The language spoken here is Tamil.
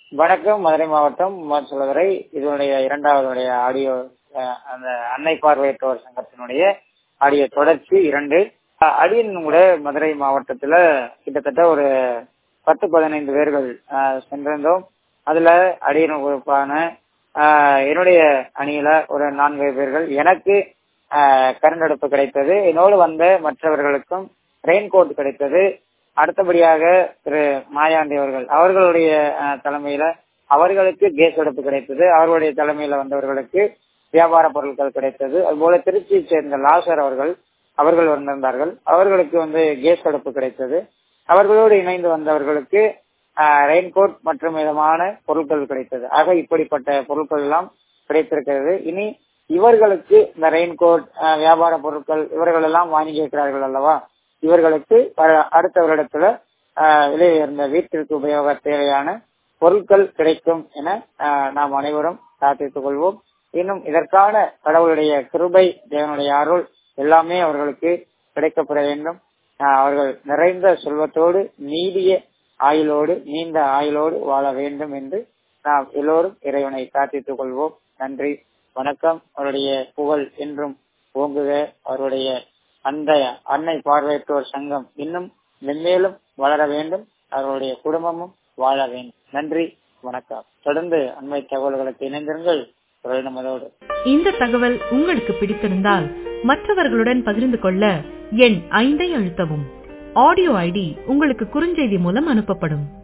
வணக்கம் மதுரை மாவட்டம் சொல்லவரை இதனுடைய இரண்டாவதுடைய ஆடியோ அஹ், அந்த அன்னை பார்வையற்றோர் சங்கத்தினுடைய ஆடியோ தொடர்ச்சி இரண்டு அஹ், அடியன் கூட மதுரை மாவட்டத்துல கிட்டத்தட்ட ஒரு பத்து பதினைந்து பேர்கள் அஹ், சென்றிருந்தோம் அதுல அடியன் உறுப்பான அஹ், என்னுடைய அணியில ஒரு நான்கு பேர்கள் எனக்கு அஹ், கரண்ட் அடுப்பு கிடைத்தது என்னோடு வந்த மற்றவர்களுக்கும் ரெயின் கோட் கிடைத்தது அடுத்தபடியாக திரு மாயாண்டி அவர்கள் அவர்களுடைய அஹ், தலைமையில அவர்களுக்கு கேஸ் அடுப்பு கிடைத்தது அவர்களுடைய தலைமையில வந்தவர்களுக்கு வியாபார பொருட்கள் கிடைத்தது அதுபோல திருச்சியை சேர்ந்த லாசர் அவர்கள் அவர்கள் வந்திருந்தார்கள் அவர்களுக்கு வந்து கேஸ் அடுப்பு கிடைத்தது அவர்களோடு இணைந்து வந்தவர்களுக்கு ரெயின்கோட் மற்றும் விதமான பொருட்கள் கிடைத்தது ஆக இப்படிப்பட்ட பொருட்கள் எல்லாம் கிடைத்திருக்கிறது இனி இவர்களுக்கு இந்த ரெயின்கோட் வியாபார பொருட்கள் இவர்கள் எல்லாம் வாங்கி கேட்கிறார்கள் அல்லவா இவர்களுக்கு வர- அடுத்த வருடத்துல ஆஹ், விலை உயர்ந்த வீட்டிற்கு உபயோக தேவையான பொருட்கள் கிடைக்கும் என ஆஹ், நாம் அனைவரும் பிரார்த்தித்துக் கொள்வோம் இன்னும் இதற்கான கடவுளுடைய கிருபை தேவனுடைய அருள் எல்லாமே அவர்களுக்கு கிடைக்கப்பெற வேண்டும் ஆஹ், அவர்கள் நிறைந்த செல்வத்தோடு நீடிய ஆயுளோடு நீண்ட ஆயுளோடு வாழ வேண்டும் என்று நாம் எல்லோரும் இறைவனை பிரார்த்தித்துக் கொள்வோம் நன்றி வணக்கம் அவருடைய புகழ் என்றும் ஓங்குக அவருடைய அந்த அன்னை பார்வையற்றோர் சங்கம் இன்னும் மென்மேலும் வளர வேண்டும் அவருடைய குடும்பமும் வாழ வேண்டும் நன்றி வணக்கம் தொடர்ந்து அண்மை தகவல்களுக்கு இணைந்திருங்கள் குரல் நமதோடு இந்த தகவல் உங்களுக்கு பிடித்திருந்தால் மற்றவர்களுடன் பகிர்ந்து கொள்ள எண் ஐந்தை அழுத்தவும் ஆடியோ ஐடி உங்களுக்கு குறுஞ்செய்தி மூலம் அனுப்பப்படும்